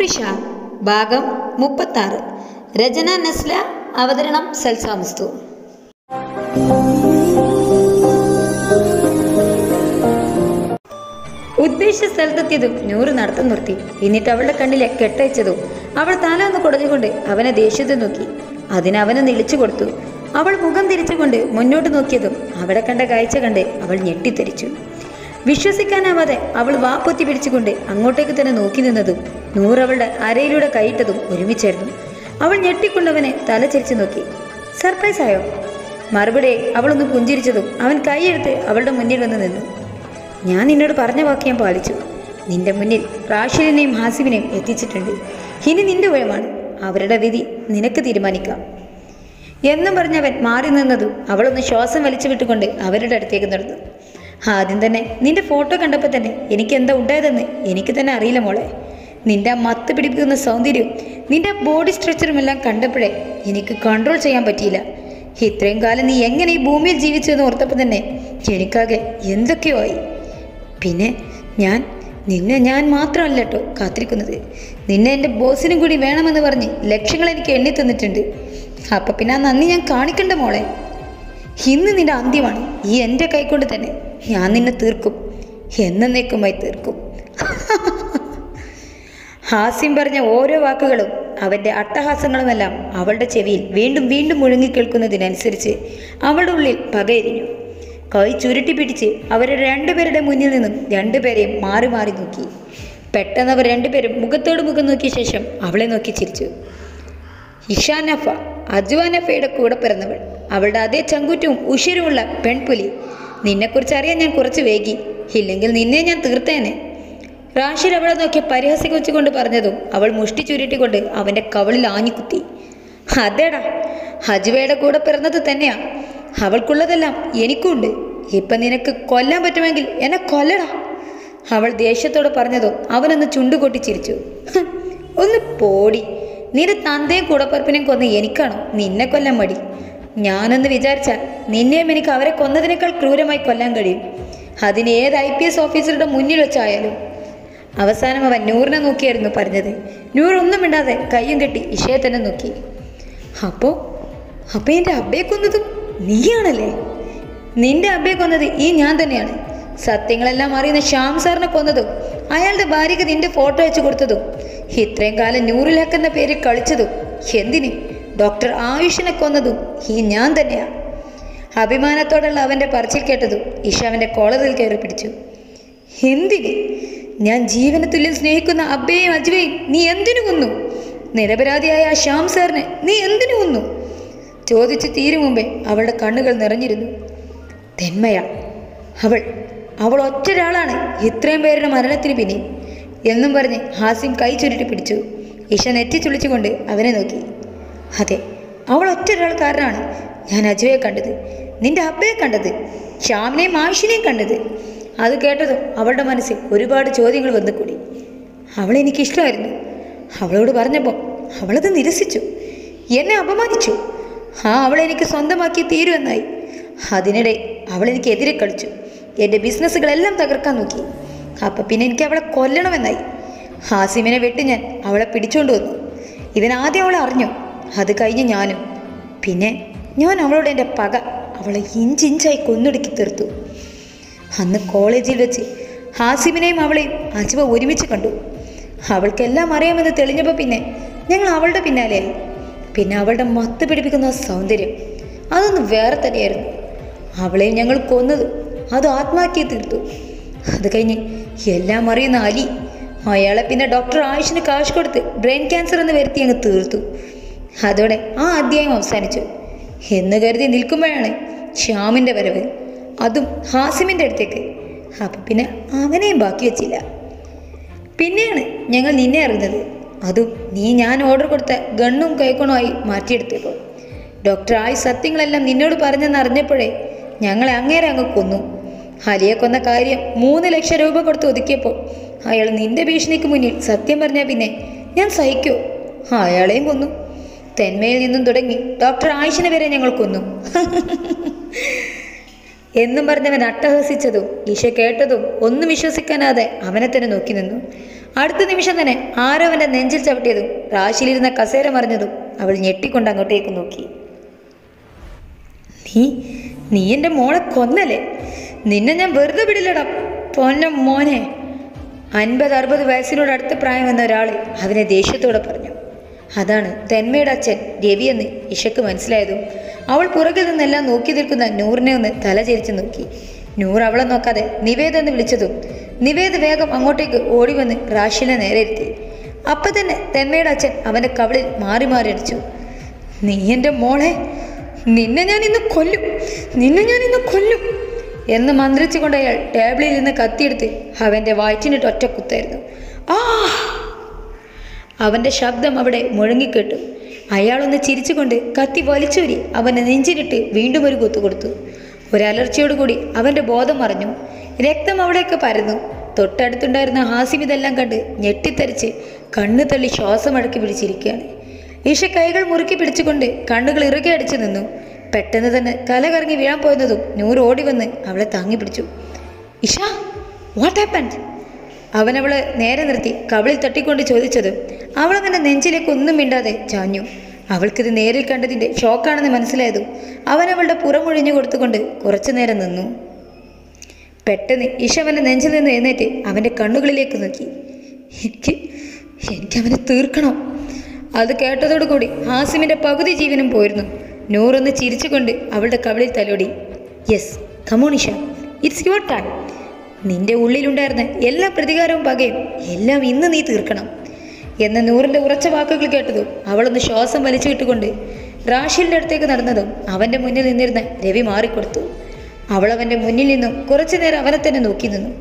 നൂറിഷ ഭാഗം മുപ്പത്താറ് രചന നസ്ല അവതരണം സൽസാമുസ്തു ഉദ്ദേശിച്ച സ്ഥലത്തെത്തിയതും നൂറ് നടത്തം നിർത്തി എന്നിട്ട് അവളുടെ കണ്ണിലെ കെട്ടയച്ചതും അവൾ തല ഒന്ന് കുടഞ്ഞുകൊണ്ട് അവനെ ദേഷ്യത്തിൽ നോക്കി അതിന് അവനെ നിളിച്ചു കൊടുത്തു അവൾ മുഖം തിരിച്ചുകൊണ്ട് മുന്നോട്ട് നോക്കിയതും അവിടെ കണ്ട കാഴ്ച കണ്ട് അവൾ ഞെട്ടിത്തെറിച്ചു വിശ്വസിക്കാനാവാതെ അവൾ വാ പൊത്തി പിടിച്ചുകൊണ്ട് അങ്ങോട്ടേക്ക് തന്നെ നോക്കി നിന്നതും നൂറ് അവളുടെ അരയിലൂടെ കൈയിട്ടതും ഒരുമിച്ചായിരുന്നു അവൾ ഞെട്ടിക്കൊണ്ടവനെ തല ചിരിച്ചു നോക്കി സർപ്രൈസ് ആയോ മറുപടി അവളൊന്ന് പുഞ്ചിരിച്ചതും അവൻ കൈയെടുത്ത് അവളുടെ മുന്നിൽ വന്ന് നിന്നു ഞാൻ നിന്നോട് പറഞ്ഞ വാക്ക് ഞാൻ പാലിച്ചു നിന്റെ മുന്നിൽ റാഷിലിനെയും ഹാസിബിനെയും എത്തിച്ചിട്ടുണ്ട് ഇനി നിന്റെ ഊഴമാണ് അവരുടെ വിധി നിനക്ക് തീരുമാനിക്കാം എന്നും പറഞ്ഞവൻ മാറി നിന്നതും അവളൊന്ന് ശ്വാസം വലിച്ചു വിട്ടുകൊണ്ട് അവരുടെ അടുത്തേക്ക് നടന്നു ആദ്യം തന്നെ നിന്റെ ഫോട്ടോ കണ്ടപ്പോൾ തന്നെ എനിക്ക് എന്താ ഉണ്ടായതെന്ന് എനിക്ക് തന്നെ അറിയില്ല മോളെ നിന്റെ ആ മത്ത് പിടിപ്പിക്കുന്ന സൗന്ദര്യവും നിന്റെ ബോഡി സ്ട്രക്ചറും എല്ലാം കണ്ടപ്പോഴേ എനിക്ക് കൺട്രോൾ ചെയ്യാൻ പറ്റിയില്ല ഇത്രയും കാലം നീ എങ്ങനെ ഈ ഭൂമിയിൽ ജീവിച്ചു എന്ന് ഓർത്തപ്പോൾ തന്നെ എനിക്കാകെ എന്തൊക്കെയോ ആയി പിന്നെ ഞാൻ നിന്നെ ഞാൻ മാത്രമല്ല കേട്ടോ കാത്തിരിക്കുന്നത് നിന്നെ എൻ്റെ ബോസിനും കൂടി വേണമെന്ന് പറഞ്ഞ് ലക്ഷ്യങ്ങൾ എനിക്ക് എണ്ണി തന്നിട്ടുണ്ട് അപ്പം പിന്നെ ആ നന്ദി ഞാൻ കാണിക്കണ്ട മോളെ ഇന്ന് നിന്റെ അന്ത്യമാണ് ഈ എൻ്റെ കൈകൊണ്ട് തന്നെ ഞാൻ നിന്നെ തീർക്കും എന്നേക്കുമായി തീർക്കും ഹാസ്യം പറഞ്ഞ ഓരോ വാക്കുകളും അവൻ്റെ അട്ടഹാസങ്ങളുമെല്ലാം അവളുടെ ചെവിയിൽ വീണ്ടും വീണ്ടും മുഴങ്ങി കേൾക്കുന്നതിനനുസരിച്ച് അവളുടെ ഉള്ളിൽ പകയെരിഞ്ഞു കൈ ചുരുട്ടി പിടിച്ച് അവരുടെ രണ്ടുപേരുടെ മുന്നിൽ നിന്നും രണ്ടുപേരെയും മാറി മാറി നോക്കി പെട്ടെന്ന് അവർ രണ്ടുപേരും മുഖത്തോട് മുഖം നോക്കിയ ശേഷം അവളെ നോക്കി ചിരിച്ചു ഇഷാനഫ അജ്വാനഫയുടെ കൂടെ പിറന്നവൾ അവളുടെ അതേ ചങ്കുറ്റവും ഉഷിരുമുള്ള പെൺപുലി നിന്നെക്കുറിച്ച് അറിയാൻ ഞാൻ കുറച്ച് വൈകി ഇല്ലെങ്കിൽ നിന്നെ ഞാൻ തീർത്തേനെ റാഷിർ അവളെ നോക്കി പരിഹസിച്ചുകൊണ്ട് പറഞ്ഞതും അവൾ മുഷ്ടി ചുരുട്ടിക്കൊണ്ട് അവൻ്റെ കവളിൽ ആഞ്ഞുകുത്തി അതേടാ ഹജുവയുടെ കൂടെ പിറന്നത് തന്നെയാ അവൾക്കുള്ളതെല്ലാം എനിക്കുണ്ട് ഇപ്പം നിനക്ക് കൊല്ലാൻ പറ്റുമെങ്കിൽ എന്നെ കൊല്ലടാ അവൾ ദേഷ്യത്തോടെ പറഞ്ഞതും അവനൊന്ന് ചുണ്ടുകൊട്ടി ചിരിച്ചു "ഹ്, ഒന്ന് പോടി നിന്റെ തന്തയും കൂടപ്പറപ്പിനെയും കൊന്ന് എനിക്കാണോ നിന്നെ കൊല്ലാൻ മടി ഞാനെന്ന് വിചാരിച്ചാൽ നിന്നെയും എനിക്ക് അവരെ കൊന്നതിനേക്കാൾ ക്രൂരമായി കൊല്ലാൻ കഴിയും അതിന് ഏത് ഐ പി എസ് ഓഫീസറുടെ മുന്നിൽ വെച്ചായാലും അവസാനം അവൻ നൂറിനെ നോക്കിയായിരുന്നു പറഞ്ഞത് നൂർ ഒന്നും മിണ്ടാതെ കയ്യും കെട്ടി ഇഷയെ തന്നെ നോക്കി അപ്പോ അപ്പൊ എൻ്റെ അബ്ബയെ കൊന്നതും നീയാണല്ലേ നിന്റെ അബ്ബയെ കൊന്നത് ഈ ഞാൻ തന്നെയാണ് സത്യങ്ങളെല്ലാം അറിയുന്ന ശ്യാം സാറിനെ കൊന്നതും അയാളുടെ ഭാര്യയ്ക്ക് നിന്റെ ഫോട്ടോ വെച്ച് കൊടുത്തതും ഇത്രയും കാലം നൂറിലാക്കുന്ന പേരിൽ കളിച്ചതും എന്തിന് ഡോക്ടർ ആയുഷിനെ കൊന്നതും ഈ ഞാൻ തന്നെയാ അഭിമാനത്തോടുള്ള അവൻ്റെ പറച്ചിൽ കേട്ടതും ഇഷ അവൻ്റെ കോളറിൽ കയറി പിടിച്ചു എന്തിന് ഞാൻ ജീവന തുല്യം സ്നേഹിക്കുന്ന അബ്ബയെയും അജ്വയും നീ എന്തിനു കൊന്നു നിരപരാധിയായ ആ ശ്യാം സാറിനെ നീ എന്തിനു കൊന്നു ചോദിച്ചു തീരും മുമ്പേ അവളുടെ കണ്ണുകൾ നിറഞ്ഞിരുന്നു തെന്മയ അവൾ അവൾ ഒറ്റൊരാളാണ് ഇത്രയും പേരുടെ മരണത്തിന് പിന്നിൽ എന്നും പറഞ്ഞ് ഹാസ്യം കൈ ചുരുട്ടി പിടിച്ചു ഇഷ നെറ്റി ചുളിച്ചുകൊണ്ട് അവനെ നോക്കി അതെ അവൾ ഒറ്റൊരാൾ കാരനാണ് ഞാൻ അജുവയെ കണ്ടത് നിന്റെ അബ്ബയെ കണ്ടത് ശ്യാമിനെയും ആയുഷിനെയും കണ്ടത് അത് കേട്ടതും അവളുടെ മനസ്സിൽ ഒരുപാട് ചോദ്യങ്ങൾ വന്നുകൂടി അവളെ എനിക്കിഷ്ടമായിരുന്നു അവളോട് പറഞ്ഞപ്പോൾ അവളത് നിരസിച്ചു എന്നെ അപമാനിച്ചു ആ അവളെ എനിക്ക് സ്വന്തമാക്കി തീരുമെന്നായി അതിനിടെ അവൾ എനിക്കെതിരെ കളിച്ചു എൻ്റെ ബിസിനസ്സുകളെല്ലാം തകർക്കാൻ നോക്കി അപ്പം പിന്നെ എനിക്ക് അവളെ കൊല്ലണമെന്നായി ഹാസിമിനെ വെട്ടി ഞാൻ അവളെ പിടിച്ചുകൊണ്ട് വന്നു ഇതിനാദ്യം അവളെ അറിഞ്ഞു അത് കഴിഞ്ഞ് ഞാനും പിന്നെ ഞാൻ അവളോട് എൻ്റെ പക അവളെ ഇഞ്ചിഞ്ചായി കൊന്നൊടുക്കി തീർത്തു അന്ന് കോളേജിൽ വെച്ച് ഹാസിമിനെയും അവളെയും അജുവ ഒരുമിച്ച് കണ്ടു അവൾക്കെല്ലാം അറിയാമെന്ന് തെളിഞ്ഞപ്പോൾ പിന്നെ ഞങ്ങൾ അവളുടെ പിന്നാലെയായി പിന്നെ അവളുടെ മത്ത് പിടിപ്പിക്കുന്ന ആ സൗന്ദര്യം അതൊന്ന് വേറെ തന്നെയായിരുന്നു അവളെയും ഞങ്ങൾ കൊന്നത് അത് ആത്മാക്കി തീർത്തു അത് കഴിഞ്ഞ് എല്ലാം അറിയുന്ന അലി അയാളെ പിന്നെ ഡോക്ടർ ആയുഷിന് കാശ് കൊടുത്ത് ബ്രെയിൻ ക്യാൻസർ എന്ന് വരുത്തി അങ്ങ് തീർത്തു അതോടെ ആ അധ്യായം അവസാനിച്ചു എന്ന് കരുതി നിൽക്കുമ്പോഴാണ് ശ്യാമിൻ്റെ വരവ് അതും ഹാസിമിൻ്റെ അടുത്തേക്ക് അപ്പം പിന്നെ അവനെയും ബാക്കി വെച്ചില്ല പിന്നെയാണ് ഞങ്ങൾ നിന്നെ അറിയുന്നത് അതും നീ ഞാൻ ഓർഡർ കൊടുത്ത ഗണ്ണും കൈക്കോണുമായി മാറ്റിയെടുത്തപ്പോൾ ഡോക്ടർ ആയി സത്യങ്ങളെല്ലാം നിന്നോട് പറഞ്ഞെന്ന് അറിഞ്ഞപ്പോഴേ ഞങ്ങളെ അങ്ങേരെ അങ്ങ് കൊന്നു ഹലിയെ കൊന്ന കാര്യം മൂന്ന് ലക്ഷം രൂപ കൊടുത്ത് ഒതുക്കിയപ്പോൾ അയാൾ നിന്റെ ഭീഷണിക്ക് മുന്നിൽ സത്യം പറഞ്ഞാൽ പിന്നെ ഞാൻ സഹിക്കോ അയാളെയും കൊന്നു തെന്മയിൽ നിന്നും തുടങ്ങി ഡോക്ടർ ആയിഷിനെ വരെ ഞങ്ങൾ കൊന്നു എന്നും പറഞ്ഞവൻ അട്ടഹസിച്ചതും ഈശ കേട്ടതും ഒന്നും വിശ്വസിക്കാനാതെ അവനെ തന്നെ നോക്കി നിന്നു അടുത്ത നിമിഷം തന്നെ ആരോ അവൻ്റെ നെഞ്ചിൽ ചവിട്ടിയതും റാശിയിലിരുന്ന കസേര മറിഞ്ഞതും അവൾ ഞെട്ടിക്കൊണ്ട് അങ്ങോട്ടേക്ക് നോക്കി നീ നീ എൻ്റെ മോളെ കൊന്നല്ലേ നിന്നെ ഞാൻ വെറുതെ വിടില്ലടാ പൊന്ന മോനെ അൻപത് അറുപത് വയസ്സിനോട് അടുത്ത പ്രായം എന്ന ഒരാൾ അവനെ ദേഷ്യത്തോടെ പറഞ്ഞു അതാണ് തെന്മയുടെ അച്ഛൻ രവിയെന്ന് ഇഷക്ക് മനസ്സിലായതും അവൾ പുറകിൽ നിന്നെല്ലാം നോക്കി നിൽക്കുന്ന നൂറിനെ ഒന്ന് തലചരിച്ച് നോക്കി നൂർ അവളെ നോക്കാതെ നിവേദ എന്ന് വിളിച്ചതും നിവേദ വേഗം അങ്ങോട്ടേക്ക് ഓടി വന്ന് റാഷിനെ നേരെ ഇരുത്തി അപ്പം തന്നെ തെന്മയുടെ അച്ഛൻ അവൻ്റെ കവളിൽ മാറി മാറി അടിച്ചു നീ എൻ്റെ മോളെ നിന്നെ ഞാൻ ഇന്ന് കൊല്ലും നിന്നെ ഞാൻ ഇന്ന് കൊല്ലും എന്ന് മന്ത്രിച്ചുകൊണ്ട് അയാൾ ടേബിളിൽ നിന്ന് കത്തിയെടുത്ത് അവൻ്റെ വയറ്റിനിട്ട് ഒറ്റ കുത്തായിരുന്നു ആ അവൻ്റെ ശബ്ദം അവിടെ മുഴങ്ങിക്കേട്ടു അയാളൊന്ന് ചിരിച്ചുകൊണ്ട് കത്തി വലിച്ചൂരി അവൻ്റെ നെഞ്ചിനിട്ട് വീണ്ടും ഒരു കുത്തു കൊടുത്തു ഒരലർച്ചയോടുകൂടി അവൻ്റെ ബോധം മറഞ്ഞു രക്തം അവിടെയൊക്കെ പരന്നു തൊട്ടടുത്തുണ്ടായിരുന്ന ഹാസിം ഇതെല്ലാം കണ്ട് ഞെട്ടിത്തരിച്ച് കണ്ണു തള്ളി ശ്വാസം അടക്കി പിടിച്ചിരിക്കുകയാണ് ഈശ കൈകൾ മുറുക്കി പിടിച്ചുകൊണ്ട് കണ്ണുകൾ ഇറുകെ അടിച്ചു നിന്നു പെട്ടെന്ന് തന്നെ തല കറങ്ങി വീഴാൻ പോയതും നൂറ് ഓടി വന്ന് അവളെ താങ്ങി പിടിച്ചു ഇഷ വാട്ട് ഹാപ്പൻഡ് അവൻ അവളെ നേരെ നിർത്തി കവിളിൽ തട്ടിക്കൊണ്ട് ചോദിച്ചതും അവൾ അവൻ്റെ നെഞ്ചിലേക്ക് ഒന്നും മിണ്ടാതെ ചാഞ്ഞു അവൾക്കിത് നേരിൽ കണ്ടതിൻ്റെ ഷോക്കാണെന്ന് മനസ്സിലായതും അവൻ അവളുടെ പുറമൊഴിഞ്ഞു കൊടുത്തുകൊണ്ട് കുറച്ചു നേരം നിന്നു പെട്ടെന്ന് ഇഷ അവൻ്റെ നെഞ്ചിൽ നിന്ന് എഴുന്നേറ്റ് അവൻ്റെ കണ്ണുകളിലേക്ക് നോക്കി എനിക്ക് എനിക്ക് അവനെ തീർക്കണം അത് കേട്ടതോടുകൂടി ഹാസിമിൻ്റെ പകുതി ജീവനും പോയിരുന്നു നൂറൊന്ന് ചിരിച്ചുകൊണ്ട് അവളുടെ കവിളിൽ തലോടി യെസ് കമോണിഷ ഇറ്റ്സ് യുവർ ടൈം നിന്റെ ഉള്ളിലുണ്ടായിരുന്ന എല്ലാ പ്രതികാരവും പകയും എല്ലാം ഇന്ന് നീ തീർക്കണം എന്ന നൂറിൻ്റെ ഉറച്ച വാക്കുകൾ കേട്ടതും അവളൊന്ന് ശ്വാസം വലിച്ചു വിട്ടുകൊണ്ട് റാഷിലിൻ്റെ അടുത്തേക്ക് നടന്നതും അവൻ്റെ മുന്നിൽ നിന്നിരുന്ന രവി മാറിക്കൊടുത്തു അവൾ അവൻ്റെ മുന്നിൽ നിന്നും കുറച്ചു നേരം അവനെ തന്നെ നോക്കി നിന്നു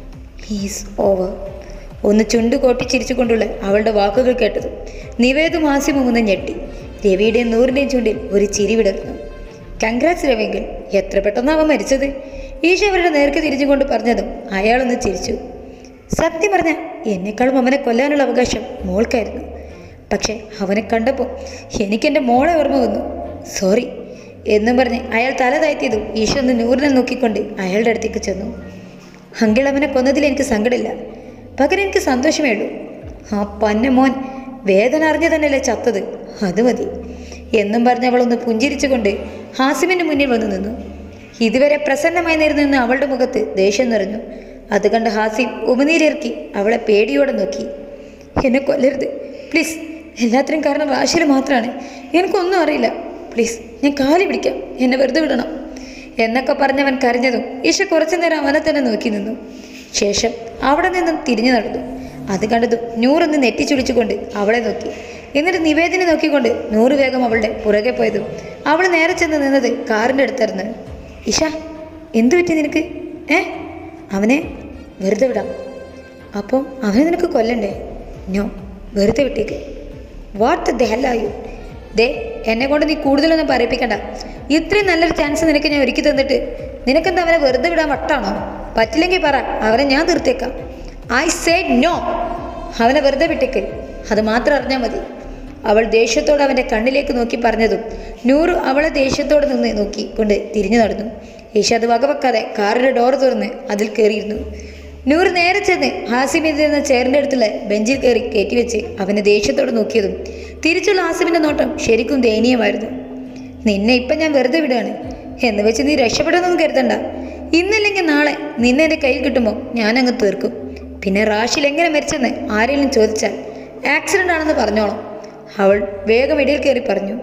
ഹീസ് ഓവർ ഒന്ന് ചുണ്ട് കോട്ടി ചിരിച്ചുകൊണ്ടുള്ള അവളുടെ വാക്കുകൾ കേട്ടതും നിവേദും ഹാസ്യവും ഒന്ന് ഞെട്ടി രവിയുടെയും നൂറിൻ്റെയും ചുണ്ടിൽ ഒരു ചിരി വിടർന്നു കൺഗ്രാറ്റ്സ് രവിങ്കിൽ എത്ര പെട്ടെന്ന് അവൻ മരിച്ചത് ഈശ അവരുടെ നേർക്ക് തിരിച്ചുകൊണ്ട് പറഞ്ഞതും അയാളൊന്ന് ചിരിച്ചു സത്യം പറഞ്ഞ എന്നെക്കാളും അവനെ കൊല്ലാനുള്ള അവകാശം മോൾക്കായിരുന്നു പക്ഷെ അവനെ കണ്ടപ്പോൾ എനിക്കെൻ്റെ മോളെ ഓർമ്മ വന്നു സോറി എന്നും പറഞ്ഞ് അയാൾ തല താഴ്ത്തിയതും ഈശ ഒന്ന് നൂറിനെ നോക്കിക്കൊണ്ട് അയാളുടെ അടുത്തേക്ക് ചെന്നു അങ്കിൾ അവനെ കൊന്നതിൽ എനിക്ക് സങ്കടമില്ല പകരം എനിക്ക് സന്തോഷമേ ഉള്ളൂ ആ പന്ന മോൻ വേദന അറിഞ്ഞു തന്നെയല്ലേ ചത്തത് അത് മതി എന്നും പറഞ്ഞ് അവളൊന്ന് പുഞ്ചിരിച്ചുകൊണ്ട് ഹാസിമിൻ്റെ മുന്നിൽ വന്നു നിന്നു ഇതുവരെ പ്രസന്നമായി നിന്നിരുന്ന അവളുടെ മുഖത്ത് ദേഷ്യം നിറഞ്ഞു അത് കണ്ട് ഹാസിം ഉമിനീരിറക്കി അവളെ പേടിയോടെ നോക്കി എന്നെ കൊല്ലരുത് പ്ലീസ് എല്ലാത്തിനും കാരണം റാഷിൽ മാത്രമാണ് എനിക്കൊന്നും അറിയില്ല പ്ലീസ് ഞാൻ കാലി പിടിക്കാം എന്നെ വെറുതെ വിടണം എന്നൊക്കെ പറഞ്ഞവൻ കരഞ്ഞതും ഈശ കുറച്ചു നേരം അവനെ തന്നെ നോക്കി നിന്നു ശേഷം അവിടെ നിന്നും തിരിഞ്ഞു നടന്നു അത് കണ്ടതും നൂറൊന്ന് നെറ്റിച്ചുടിച്ചുകൊണ്ട് അവളെ നോക്കി എന്നിട്ട് നിവേദിനെ നോക്കിക്കൊണ്ട് നൂറ് വേഗം അവളുടെ പുറകെ പോയതും അവൾ നേരെ ചെന്ന് നിന്നത് കാറിൻ്റെ അടുത്തായിരുന്നു ഇഷ എന്തു പറ്റി നിനക്ക് ഏ അവനെ വെറുതെ വിടാം അപ്പം അവനെ നിനക്ക് കൊല്ലണ്ടേ നോ വെറുതെ വിട്ടേക്ക് വാട്ട് ദ ഹെല്ലായു ദേ എന്നെ കൊണ്ട് നീ കൂടുതലൊന്നും പറയിപ്പിക്കണ്ട ഇത്രയും നല്ലൊരു ചാൻസ് നിനക്ക് ഞാൻ ഒരുക്കി തന്നിട്ട് നിനക്കെന്താ അവനെ വെറുതെ വിടാൻ വട്ടാണോ പറ്റില്ലെങ്കിൽ പറ അവനെ ഞാൻ തീർത്തേക്കാം ഐ സേഡ് നോ അവനെ വെറുതെ വിട്ടേക്ക് അത് മാത്രം അറിഞ്ഞാൽ മതി അവൾ ദേഷ്യത്തോടെ അവൻ്റെ കണ്ണിലേക്ക് നോക്കി പറഞ്ഞതും നൂറ് അവളെ ദേഷ്യത്തോടെ നിന്ന് നോക്കി കൊണ്ട് തിരിഞ്ഞു നടന്നു ഈശ അത് വകവെക്കാതെ കാറിൻ്റെ ഡോർ തുറന്ന് അതിൽ കയറിയിരുന്നു നൂറ് നേരെ ചെന്ന് ഹാസിമിരുന്ന ചെയറിൻ്റെ അടുത്തുള്ള ബെഞ്ചിൽ കയറി കയറ്റിവെച്ച് അവനെ ദേഷ്യത്തോടെ നോക്കിയതും തിരിച്ചുള്ള ഹാസിമിൻ്റെ നോട്ടം ശരിക്കും ദയനീയമായിരുന്നു നിന്നെ ഇപ്പം ഞാൻ വെറുതെ വിടുകയാണ് എന്ന് വെച്ച് നീ രക്ഷപ്പെടുമെന്നൊന്നും കരുതണ്ട ഇന്നല്ലെങ്കിൽ നാളെ നിന്നെ എൻ്റെ കയ്യിൽ കിട്ടുമ്പോൾ ഞാനങ്ങ് തീർക്കും പിന്നെ റാഷിൽ എങ്ങനെ മരിച്ചെന്ന് ആരെങ്കിലും ചോദിച്ചാൽ ആക്സിഡൻ്റ് ആണെന്ന് പറഞ്ഞോളാം അവൾ വേഗം ഇടയിൽ കയറി പറഞ്ഞു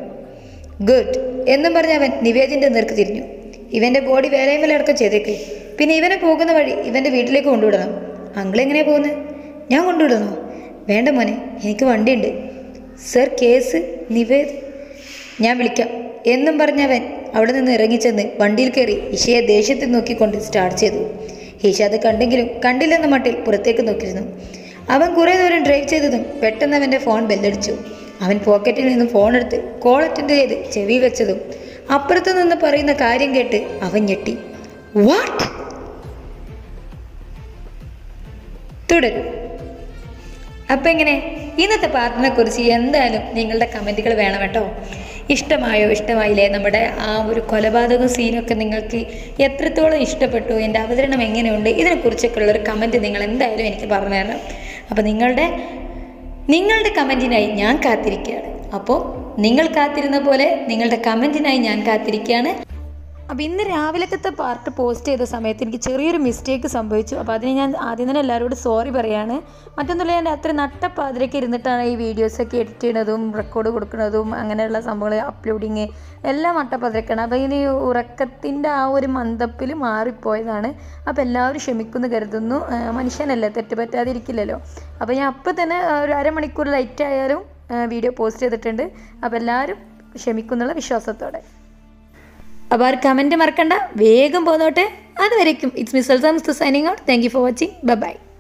ഗുഡ് എന്നും പറഞ്ഞ് അവൻ നിവേദിൻ്റെ നേർക്ക് തിരിഞ്ഞു ഇവൻ്റെ ബോഡി വേലയും വില അടക്കം ചെയ്തേക്ക് പിന്നെ ഇവനെ പോകുന്ന വഴി ഇവൻ്റെ വീട്ടിലേക്ക് കൊണ്ടുവിടണം അങ്കിൾ എങ്ങനെയാ പോകുന്നത് ഞാൻ കൊണ്ടുവിടണോ വേണ്ട മോനെ എനിക്ക് വണ്ടിയുണ്ട് സർ കേസ് നിവേദ് ഞാൻ വിളിക്കാം എന്നും പറഞ്ഞവൻ അവിടെ നിന്ന് ഇറങ്ങിച്ചെന്ന് വണ്ടിയിൽ കയറി ഇഷയെ ദേഷ്യത്തിൽ നോക്കിക്കൊണ്ട് സ്റ്റാർട്ട് ചെയ്തു ഈശ അത് കണ്ടെങ്കിലും കണ്ടില്ലെന്ന മട്ടിൽ പുറത്തേക്ക് നോക്കിയിരുന്നു അവൻ കുറേ ദൂരം ഡ്രൈവ് ചെയ്തതും പെട്ടെന്ന് അവൻ്റെ ഫോൺ ബെല്ലടിച്ചു അവൻ പോക്കറ്റിൽ നിന്ന് ഫോൺ എടുത്ത് കോൾ അറ്റൻഡ് ചെയ്ത് ചെവി വെച്ചതും അപ്പുറത്ത് നിന്ന് പറയുന്ന കാര്യം കേട്ട് അവൻ ഞെട്ടി വാട്ട് തുടരും അപ്പം എങ്ങനെ ഇന്നത്തെ പാട്ടിനെ കുറിച്ച് എന്തായാലും നിങ്ങളുടെ കമൻറ്റുകൾ വേണം കേട്ടോ ഇഷ്ടമായോ ഇഷ്ടമായില്ലേ നമ്മുടെ ആ ഒരു കൊലപാതക സീനൊക്കെ നിങ്ങൾക്ക് എത്രത്തോളം ഇഷ്ടപ്പെട്ടു എൻ്റെ അവതരണം എങ്ങനെയുണ്ട് ഇതിനെക്കുറിച്ചൊക്കെ ഉള്ളൊരു കമൻറ്റ് നിങ്ങൾ എന്തായാലും എനിക്ക് പറഞ്ഞു തരണം അപ്പോൾ നിങ്ങളുടെ നിങ്ങളുടെ കമൻറ്റിനായി ഞാൻ കാത്തിരിക്കുകയാണ് അപ്പോൾ നിങ്ങൾ കാത്തിരുന്ന പോലെ നിങ്ങളുടെ കമൻറ്റിനായി ഞാൻ കാത്തിരിക്കുകയാണ് അപ്പോൾ ഇന്ന് രാവിലത്തെ പാർട്ട് പോസ്റ്റ് ചെയ്ത സമയത്ത് എനിക്ക് ചെറിയൊരു മിസ്റ്റേക്ക് സംഭവിച്ചു അപ്പോൾ അതിന് ഞാൻ ആദ്യം തന്നെ എല്ലാവരോടും സോറി പറയാണ് മറ്റൊന്നുമില്ല ഞാൻ അത്ര നട്ടപ്പാതിരയ്ക്ക് ഇരുന്നിട്ടാണ് ഈ വീഡിയോസൊക്കെ എഡിറ്റ് ചെയ്യുന്നതും റെക്കോർഡ് കൊടുക്കുന്നതും അങ്ങനെയുള്ള സംഭവങ്ങൾ അപ്ലോഡിങ് എല്ലാം നട്ടപ്പാതിരക്കാണ് അപ്പോൾ ഇനി ഉറക്കത്തിൻ്റെ ആ ഒരു മന്ദപ്പിൽ മാറിപ്പോയതാണ് അപ്പോൾ എല്ലാവരും ക്ഷമിക്കുമെന്ന് കരുതുന്നു ആ, മനുഷ്യനല്ലേ തെറ്റ് പറ്റാതിരിക്കില്ലല്ലോ അപ്പോൾ ഞാൻ അപ്പോൾ തന്നെ ആ, ഒരു അരമണിക്കൂർ ലൈറ്റ് ആയാലും വീഡിയോ പോസ്റ്റ് ചെയ്തിട്ടുണ്ട് അപ്പോൾ എല്ലാവരും ക്ഷമിക്കുന്നുള്ള വിശ്വാസത്തോടെ അപ്പോൾ ആ കമൻറ്റ് മറക്കണ്ട വേഗം പോന്നോട്ടെ അതുവരേക്കും it's miss signing out thank you for watching bye by